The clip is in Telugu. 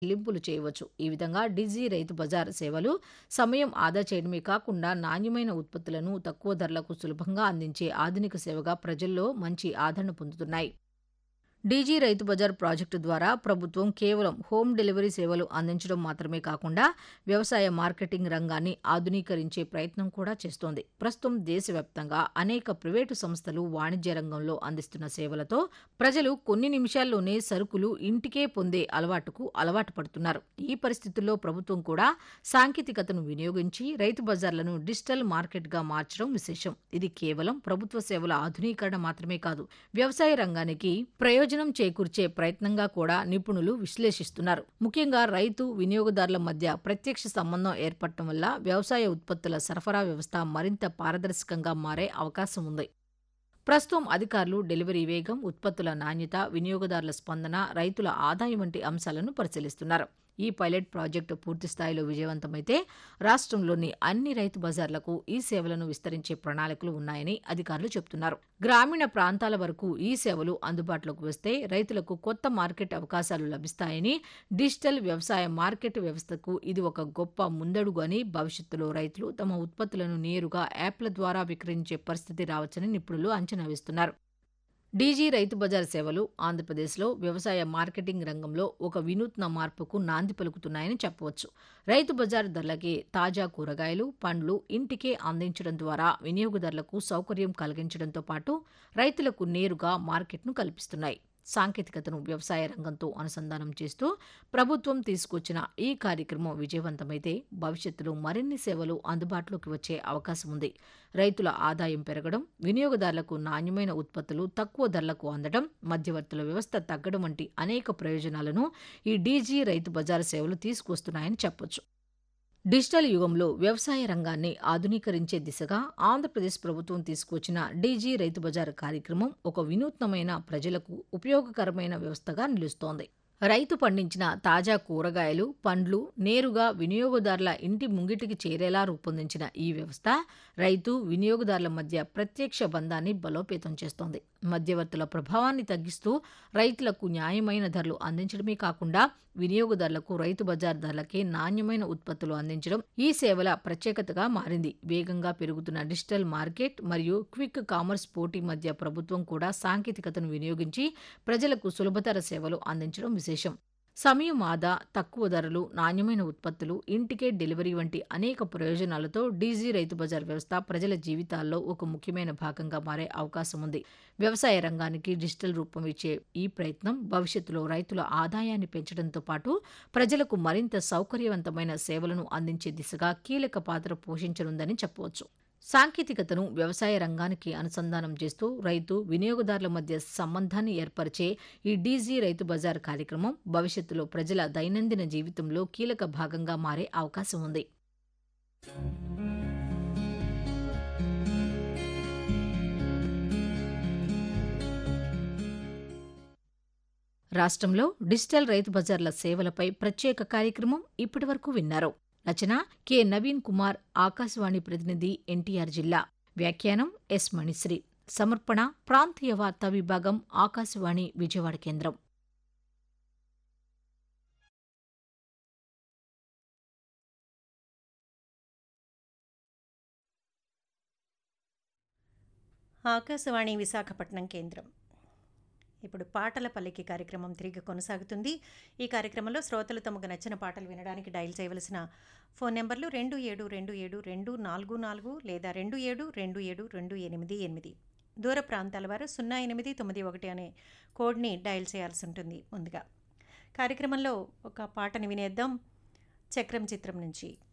చెల్లింపులు చేయవచ్చు. ఈ విధంగా డిజి రైతు బజార్ సేవలు సమయం ఆదా చేయడమే కాకుండా నాణ్యమైన ఉత్పత్తులను తక్కువ ధరలకు సులభంగా అందించే ఆధునిక సేవగా ప్రజల్లో మంచి ఆదరణ పొందుతున్నాయి. డీజీ రైతు బజార్ ప్రాజెక్టు ద్వారా ప్రభుత్వం కేవలం హోమ్ డెలివరీ సేవలు అందించడం మాత్రమే కాకుండా వ్యవసాయ మార్కెటింగ్ రంగాన్ని ఆధునీకరించే ప్రయత్నం కూడా చేస్తోంది. ప్రస్తుతం దేశవ్యాప్తంగా అనేక ప్రైవేటు సంస్థలు వాణిజ్య రంగంలో అందిస్తున్న సేవలతో ప్రజలు కొన్ని నిమిషాల్లోనే సరుకులు ఇంటికే పొందే అలవాటుకు అలవాటు పడుతున్నారు. ఈ పరిస్థితుల్లో ప్రభుత్వం కూడా సాంకేతికతను వినియోగించి రైతు బజార్లను డిజిటల్ మార్కెట్గా మార్చడం విశేషం. ఇది కేవలం ప్రభుత్వ సేవల ఆధునీకరణ మాత్రమే కాదు, వ్యవసాయ రంగానికి ప్రయోజనం చేకూర్చే ప్రయత్నంగా కూడా నిపుణులు విశ్లేషిస్తున్నారు. ముఖ్యంగా రైతు, వినియోగదారుల మధ్య ప్రత్యక్ష సంబంధం ఏర్పడటం వల్ల వ్యవసాయ ఉత్పత్తుల సరఫరా వ్యవస్థ మరింత పారదర్శకంగా మారే అవకాశం ఉంది. ప్రస్తుతం అధికారులు డెలివరీ వేగం, ఉత్పత్తుల నాణ్యత, వినియోగదారుల స్పందన, రైతుల ఆదాయం వంటి అంశాలను పరిశీలిస్తున్నారు. ఈ పైలట్ ప్రాజెక్టు పూర్తిస్థాయిలో విజయవంతమైతే రాష్ట్రంలోని అన్ని రైతు బజార్లకు ఈ సేవలను విస్తరించే ప్రణాళికలు ఉన్నాయని అధికారులు చెబుతున్నారు. గ్రామీణ ప్రాంతాల వరకు ఈ సేవలు అందుబాటులోకి వస్తే రైతులకు కొత్త మార్కెట్ అవకాశాలు లభిస్తాయని, డిజిటల్ వ్యవసాయ మార్కెట్ వ్యవస్థకు ఇది ఒక గొప్ప ముందడుగు అని, భవిష్యత్తులో రైతులు తమ ఉత్పత్తులను నేరుగా యాప్ల ద్వారా విక్రయించే పరిస్థితి రావచ్చని నిపుణులు అంచనా వేస్తున్నారు. డీజీ రైతు బజార్ సేవలు ఆంధ్రప్రదేశ్లో వ్యవసాయ మార్కెటింగ్ రంగంలో ఒక వినూత్న మార్పుకు నాంది పలుకుతున్నాయని చెప్పవచ్చు. రైతు బజార్ ధరలకే తాజా కూరగాయలు, పండ్లు ఇంటికే అందించడం ద్వారా వినియోగదారులకు సౌకర్యం కలిగించడంతో పాటు రైతులకు నేరుగా మార్కెట్ను కల్పిస్తున్నాయి. సాంకేతికతను వ్యవసాయ రంగంతో అనుసంధానం చేస్తూ ప్రభుత్వం తీసుకొచ్చిన ఈ కార్యక్రమం విజయవంతమైతే భవిష్యత్తులో మరిన్ని సేవలు అందుబాటులోకి వచ్చే అవకాశం ఉంది. రైతుల ఆదాయం పెరగడం, వినియోగదారులకు నాణ్యమైన ఉత్పత్తులు తక్కువ ధరలకు అందడం, మధ్యవర్తుల వ్యవస్థ తగ్గడం వంటి అనేక ప్రయోజనాలను ఈ డీజీ రైతు బజార్ సేవలు తీసుకువస్తున్నాయని చెప్పొచ్చు. డిజిటల్ యుగంలో వ్యవసాయ రంగాన్ని ఆధునీకరించే దిశగా ఆంధ్రప్రదేశ్ ప్రభుత్వం తీసుకువచ్చిన డీజీ రైతు బజార్ కార్యక్రమం ఒక వినూత్నమైన, ప్రజలకు ఉపయోగకరమైన వ్యవస్థగా నిలుస్తోంది. రైతు పండించిన తాజా కూరగాయలు, పండ్లు నేరుగా వినియోగదారుల ఇంటి ముంగిటికి చేరేలా రూపొందించిన ఈ వ్యవస్థ రైతు, వినియోగదారుల మధ్య ప్రత్యక్ష బంధాన్ని బలోపేతం చేస్తోంది. మధ్యవర్తుల ప్రభావాన్ని తగ్గిస్తూ రైతులకు న్యాయమైన ధరలు అందించడమే కాకుండా వినియోగదారులకు రైతు బజార్ ధరలకే నాణ్యమైన ఉత్పత్తులు అందించడం ఈ సేవల ప్రత్యేకతగా మారింది. వేగంగా పెరుగుతున్న డిజిటల్ మార్కెట్ మరియు క్విక్ కామర్స్ పోటీ మధ్య ప్రభుత్వం కూడా సాంకేతికతను వినియోగించి ప్రజలకు సులభతర సేవలు అందించడం విశేషం. సమయం ఆదా, తక్కువ ధరలు, నాణ్యమైన ఉత్పత్తులు, ఇంటికే డెలివరీ వంటి అనేక ప్రయోజనాలతో డీజీ రైతు బజార్ వ్యవస్థ ప్రజల జీవితాల్లో ఒక ముఖ్యమైన భాగంగా మారే అవకాశం ఉంది. వ్యవసాయ రంగానికి డిజిటల్ రూపం ఇచ్చే ఈ ప్రయత్నం భవిష్యత్తులో రైతుల ఆదాయాన్ని పెంచడంతో పాటు ప్రజలకు మరింత సౌకర్యవంతమైన సేవలను అందించే దిశగా కీలక పాత్ర పోషించనుందని చెప్పవచ్చు. సాంకేతికతను వ్యవసాయ రంగానికి అనుసంధానం చేస్తూ రైతు, వినియోగదారుల మధ్య సంబంధాన్ని ఏర్పరిచే ఈ డీజీ రైతు బజార్ కార్యక్రమం భవిష్యత్తులో ప్రజల దైనందిన జీవితంలో కీలక భాగంగా మారే అవకాశం ఉంది. రాష్ట్రంలో డిజిటల్ రైతు బజార్ల సేవలపై ప్రత్యేక కార్యక్రమం ఇప్పటివరకు విన్నారు. రచన కె నవీన్ కుమార్ ఆకాశవాణి ప్రతినిధి ఎన్టీఆర్ జిల్లా వ్యాఖ్యానం ఎస్ మణిశ్రీ సమర్పణ ప్రాంతీయ వార్తా విభాగం ఆకాశవాణి విజయవాడ కేంద్రం ఆకాశవాణి విశాఖపట్నం కేంద్రం ఇప్పుడు పాటల పల్లికి కార్యక్రమం తిరిగి కొనసాగుతుంది ఈ కార్యక్రమంలో శ్రోతలు తమకు నచ్చిన పాటలు వినడానికి డయల్ చేయవలసిన ఫోన్ నెంబర్లు రెండు ఏడు రెండు ఏడు రెండు నాలుగు నాలుగు లేదా రెండు ఏడు రెండు ఏడు రెండు ఎనిమిది ఎనిమిది దూర ప్రాంతాల వారు సున్నా ఎనిమిది తొమ్మిది ఒకటి అనే కోడ్ని డయల్ చేయాల్సి ఉంటుంది ముందుగా కార్యక్రమంలో ఒక పాటని వినేద్దాం చక్రం చిత్రం నుంచి